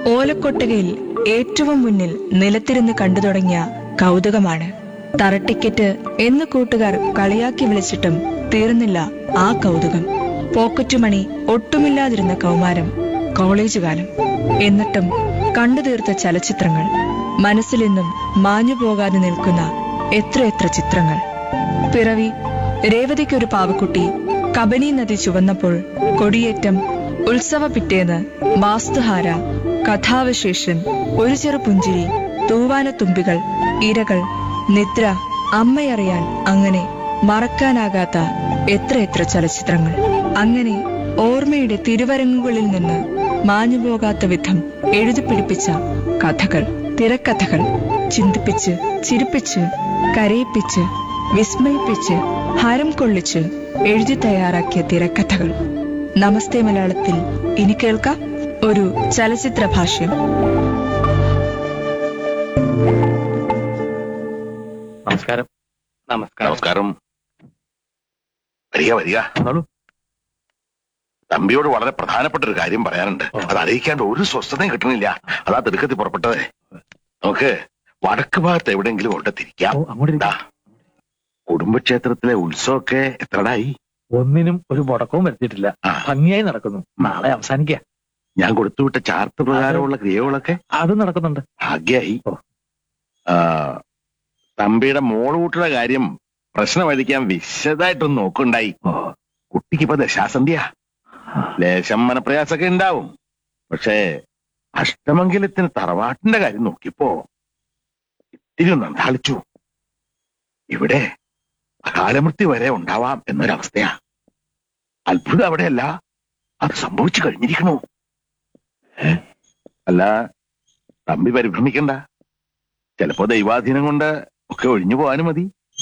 ഓലക്കൊട്ടകയിൽ ഏറ്റവും മുന്നിൽ നിലത്തിരുന്ന് കണ്ടു തുടങ്ങിയ കൗതുകമാണ് തറ ടിക്കറ്റ് എന്ന് കൂട്ടുകാർ കളിയാക്കി വിളിച്ചിട്ടും തീർന്നില്ല ആ കൗതുകം പോക്കറ്റുമണി ഒട്ടുമില്ലാതിരുന്ന കൗമാരം കോളേജ് കാലം എന്നിട്ടും കണ്ടു തീർത്ത ചലച്ചിത്രങ്ങൾ മനസ്സിലെന്നും മാഞ്ഞു പോകാതെ നിൽക്കുന്ന എത്രയെത്ര ചിത്രങ്ങൾ പിറവി രേവതിക്കൊരു പാവക്കുട്ടി കബനി നദി ചുവന്നപ്പോൾ കൊടിയേറ്റം ഉത്സവ പിറ്റേന്ന് വാസ്തുഹാര കഥാവശേഷൻ ഒരു ചെറു പുഞ്ചിരി തൂവാനത്തുമ്പികൾ ഇരകൾ നിദ്ര അമ്മയറിയാൻ അങ്ങനെ മറക്കാനാകാത്ത എത്രയെത്ര ചലച്ചിത്രങ്ങൾ അങ്ങനെ ഓർമ്മയുടെ തിരുവരങ്ങുകളിൽ നിന്ന് മാഞ്ഞുപോകാത്ത വിധം എഴുതിപ്പിടിപ്പിച്ച കഥകൾ തിരക്കഥകൾ ചിന്തിപ്പിച്ച് ചിരിപ്പിച്ച് കരയിപ്പിച്ച് വിസ്മയിപ്പിച്ച് ഹരം കൊള്ളിച്ച് എഴുതി തയ്യാറാക്കിയ തിരക്കഥകൾ നമസ്തേ മലയാളത്തിൽ ഇനി കേൾക്കാം ഒരു ചലച്ചിത്ര ഭാഷ്യം നമസ്കാരം നമസ്കാരം നമസ്കാരം വരിക വരിക വന്നോളൂ. തമ്പിയോട് വളരെ പ്രധാനപ്പെട്ട ഒരു കാര്യം പറയാനുണ്ട് ഓ. അത് അറിയിക്കാണ്ട് ഒരു സ്വസ്ഥതയും കിട്ടണില്ല അതാ തിടുക്കത്തിൽ പുറപ്പെട്ടത് നമുക്ക് വടക്ക് ഭാഗത്ത് എവിടെയെങ്കിലും കൊണ്ട് തിരിക്കാം ഓ, അങ്ങോട്ട് ഇരിക്ക്. ദാ, കുടുംബക്ഷേത്രത്തിലെ ഉത്സവമൊക്കെ എത്രടായി ഒന്നിനും ഒരു മുടക്കവും വരുത്തിയിട്ടില്ല ആ, ഭംഗിയായി നടക്കുന്നു നാളെ അവസാനിക്കുക ഞാൻ കൊടുത്തുവിട്ട ചാർട്ട് പ്രകാരമുള്ള ക്രിയകളൊക്കെ അത് നടക്കുന്നുണ്ട് ഭാഗ്യായി ഓ. ആ, തമ്പിയുടെ മോളുകൂട്ടുടെ കാര്യം പ്രശ്നമഴിക്കാൻ വിശദമായിട്ടൊന്ന് നോക്കുണ്ടായി ഓ കുട്ടിക്കിപ്പോ ദശാസന്ധ്യ ലേശം മനപ്രയാസൊക്കെ ഉണ്ടാവും പക്ഷേ അഷ്ടമംഗലത്തിന് തറവാട്ടിന്റെ കാര്യം നോക്കിയപ്പോ ഇത്തിരി നന്ദാളിച്ചു ഇവിടെ അകാലമൃത്യു വരെ ഉണ്ടാവാം എന്നൊരവസ്ഥയാ അത്ഭുതം അവിടെയല്ല അത് സംഭവിച്ചു കഴിഞ്ഞിരിക്കണു ഏ? അല്ല തമ്പി പരിഭ്രമിക്കണ്ട ചിലപ്പോ ദൈവാധീനം കൊണ്ട് ഒക്കെ ഒഴിഞ്ഞു പോകാനും മതി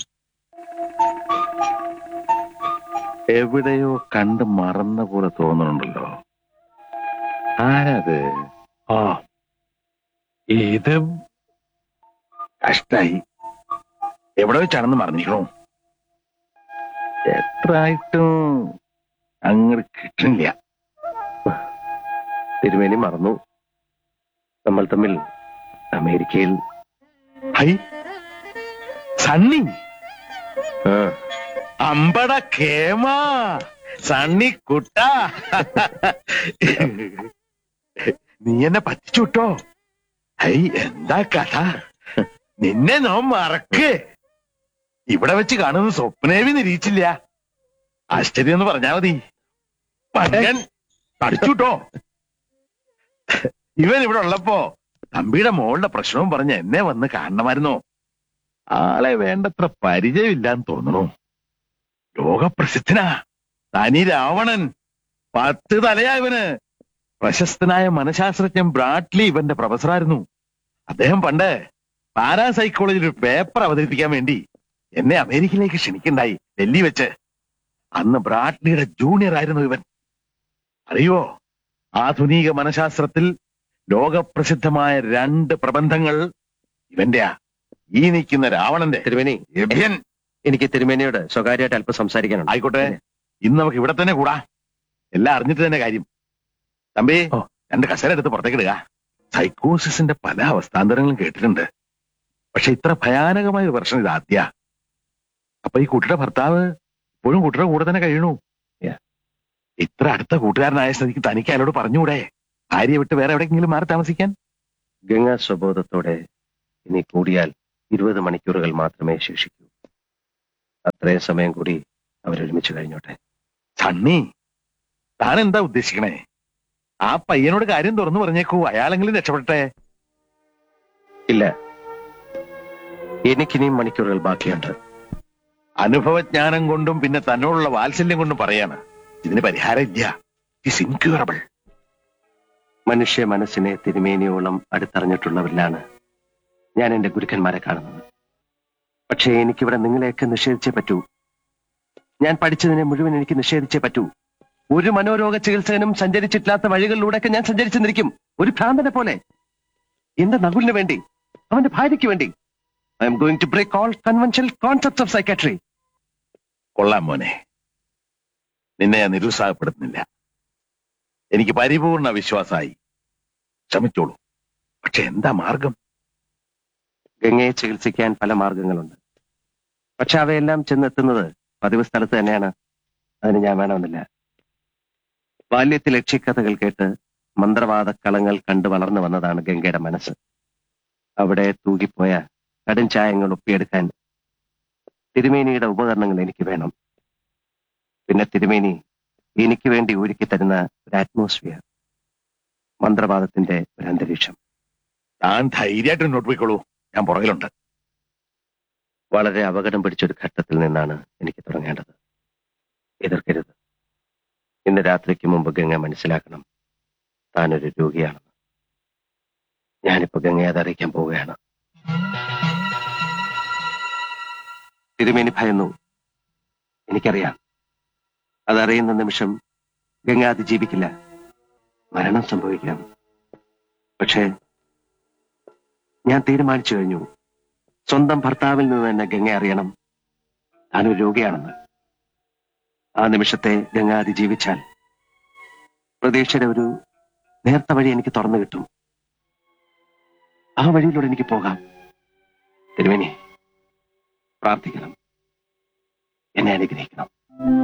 എവിടെയോ കണ്ട് മറന്ന പോലെ തോന്നുന്നുണ്ടല്ലോ ആരത് ആ ഇത് കഷ്ടായി എവിടെ വെച്ചാണെന്ന് മറന്നിരിക്കണോ എത്ര ആയിട്ടും അങ്ങോട്ട് കിട്ടണില്ല തിരുമേനി മറന്നു നമ്മൾ തമ്മിൽ അമേരിക്കയിൽ ഹൈ സണ്ണി ആ, അമ്പട കേമ സണ്ണി കുട്ട നീ എന്നെ പറ്റിച്ചുട്ടോ ഹൈ എന്താ കഥ നിന്നെ നോ മറക്ക് ഇവിടെ വെച്ച് കാണുന്ന സ്വപ്നേവി നിരീച്ചില്ല ആശ്ചര്യം എന്ന് പറഞ്ഞാ മതി പണ്ടൻ തടിച്ചുട്ടോ ഇവൻ ഇവിടെ ഉള്ളപ്പോ തമ്പിയുടെ മോളുടെ പ്രശ്നവും പറഞ്ഞ് എന്നെ വന്ന് കാണണമായിരുന്നോ ആളെ വേണ്ടത്ര പരിചയമില്ലാന്ന് തോന്നണു ലോകപ്രസിദ്ധനാ തനി രാവണൻ പത്ത് തലയാ ഇവന് പ്രശസ്തനായ മനഃശാസ്ത്രജ്ഞൻ ബ്രാഡ്ലി ഇവന്റെ പ്രൊഫസറായിരുന്നു അദ്ദേഹം പണ്ട് പാരാസൈക്കോളജിയിൽ ഒരു പേപ്പർ അവതരിപ്പിക്കാൻ വേണ്ടി എന്നെ അമേരിക്കയിലേക്ക് ക്ഷണിക്കണ്ടായി ഡൽഹി വെച്ച് അന്ന് ബ്രാഡ്ലിയുടെ ജൂനിയർ ആയിരുന്നു ഇവൻ അറിയോ ആധുനിക മനഃശാസ്ത്രത്തിൽ ലോകപ്രസിദ്ധമായ രണ്ട് പ്രബന്ധങ്ങൾ ഇവന്റെയാ ഈ നിൽക്കുന്ന രാവണന്റെ തിരുമേനി എബ്യൻ എനിക്ക് തിരുമേനിയോട് സ്വകാര്യമായിട്ട് അല്പം സംസാരിക്കാനുണ്ട് ആയിക്കോട്ടെ ഇന്ന് നമുക്ക് ഇവിടെ തന്നെ കൂടാ എല്ലാം അറിഞ്ഞിട്ട് തന്നെ കാര്യം തമ്പി ഓ. രണ്ട് കസേര എടുത്ത് പുറത്തേക്ക് ഇടുക സൈക്കോസിന്റെ പല അവസ്ഥാന്തരങ്ങളും കേട്ടിട്ടുണ്ട് പക്ഷെ ഇത്ര ഭയാനകമായ ഒരു പ്രശ്നം ഇത് ആദ്യ അപ്പൊ ഈ കുട്ടിയുടെ ഭർത്താവ് ഇപ്പോഴും കുട്ടിയുടെ കൂടെ തന്നെ കഴിയണു Yeah. ഇത്ര അടുത്ത കൂട്ടുകാരനായ സ്ഥിതിക്ക് തനിക്ക് അയാളോട് പറഞ്ഞുകൂടെ ഭാര്യയെ വിട്ട് വേറെ എവിടെയെങ്കിലും മാറി താമസിക്കാൻ ഗംഗാ സ്വബോധത്തോടെ ഇനി കൂടിയാൽ ഇരുപത് മണിക്കൂറുകൾ മാത്രമേ ശേഷിക്കൂ അത്രയും സമയം കൂടി അവരൊരുമിച്ച് കഴിഞ്ഞോട്ടെ സണ്ണി താൻ എന്താ ഉദ്ദേശിക്കണേ ആ പയ്യനോട് കാര്യം തുറന്നു പറഞ്ഞേക്കൂ അയാളെങ്കിലും രക്ഷപ്പെടട്ടെ ഇല്ല എനിക്കിനിയും മണിക്കൂറുകൾ ബാക്കിയുണ്ട് അനുഭവജ്ഞാനം കൊണ്ടും പിന്നെ തന്നോടുള്ള വാത്സല്യം കൊണ്ടും പറയാണ് ഇതിന് പരിഹാരം ഇല്ല ഇറ്റ്സ് ഇൻക്യൂറബിൾ മനുഷ്യ മനസ്സിനെ തിരുമേനിയോളം അടുത്തറിഞ്ഞിട്ടുള്ളവരിലാണ് ഞാൻ എന്റെ ഗുരുക്കന്മാരെ കാണുന്നത് പക്ഷേ എനിക്കിവിടെ നിങ്ങളെയൊക്കെ നിഷേധിച്ചേ പറ്റൂ ഞാൻ പഠിച്ചതിനെ മുഴുവൻ എനിക്ക് നിഷേധിച്ചേ പറ്റൂ ഒരു മനോരോഗ ചികിത്സകനും സഞ്ചരിച്ചിട്ടില്ലാത്ത വഴികളിലൂടെയൊക്കെ ഞാൻ സഞ്ചരിച്ചെന്നിരിക്കും ഒരു ഭ്രാന്തനെ പോലെ എന്റെ നകുലിന് വേണ്ടി അവന്റെ ഭാര്യയ്ക്ക് വേണ്ടി I'm going to break all conventional concept of psychiatry കൊള്ളാം മോനെ നിന്നെ ഞാൻ നിരുത്സാഹപ്പെടുത്തുന്നില്ല എനിക്ക് പരിപൂർണ വിശ്വാസമായി ശ്രമിച്ചോളൂ പക്ഷെ എന്താ മാർഗം ഗംഗയെ ചികിത്സിക്കാൻ പല മാർഗങ്ങളുണ്ട് പക്ഷെ അവയെല്ലാം ചെന്നെത്തുന്നത് പതിവ് സ്ഥലത്ത് തന്നെയാണ് അതിന് ഞാൻ വേണമെന്നില്ല ബാല്യത്തിൽ യക്ഷിക്കഥകൾ കേട്ട് മന്ത്രവാദ കളങ്ങൾ കണ്ടു വളർന്നു വന്നതാണ് ഗംഗയുടെ മനസ്സ് അവിടെ തൂകിപ്പോയ കടും ചായങ്ങൾ ഒപ്പിയെടുക്കാൻ തിരുമേനിയുടെ ഉപകരണങ്ങൾ എനിക്ക് വേണം പിന്നെ തിരുമേനി എനിക്ക് വേണ്ടി ഒരുക്കി തരുന്ന ഒരു അറ്റ്മോസ്ഫിയർ മന്ത്രവാദത്തിന്റെ ഒരു അന്തരീക്ഷം താൻ ധൈര്യമായിട്ട് മുന്നോട്ട് പോയിക്കോളൂ ഞാൻ പുറകിലുണ്ട് വളരെ അപകടം പിടിച്ചൊരു ഘട്ടത്തിൽ നിന്നാണ് എനിക്ക് തുടങ്ങേണ്ടത് എതിർക്കരുത് ഇന്ന് രാത്രിക്ക് മുമ്പ് ഗംഗ മനസ്സിലാക്കണം താനൊരു രോഗിയാണെന്ന് ഞാനിപ്പോ ഗംഗയെ അത് അറിയിക്കാൻ പോവുകയാണ് തിരുമേനി ഭയന്നു എനിക്കറിയാം അതറിയുന്ന നിമിഷം ഗംഗ അതിജീവിക്കില്ല മരണം സംഭവിക്കാം പക്ഷേ ഞാൻ തീരുമാനിച്ചു കഴിഞ്ഞു സ്വന്തം ഭർത്താവിൽ നിന്ന് തന്നെ ഗംഗ അറിയണം താനൊരു രോഗിയാണെന്ന് ആ നിമിഷത്തെ ഗംഗ അതിജീവിച്ചാൽ പ്രതീക്ഷയുടെ ഒരു നേർത്ത വഴി എനിക്ക് തുറന്നു കിട്ടും ആ വഴിയിലൂടെ എനിക്ക് പോകാം തിരുമേനി പ്രാർത്ഥിക്കണം എന്നെ അനുഗ്രഹിക്കണം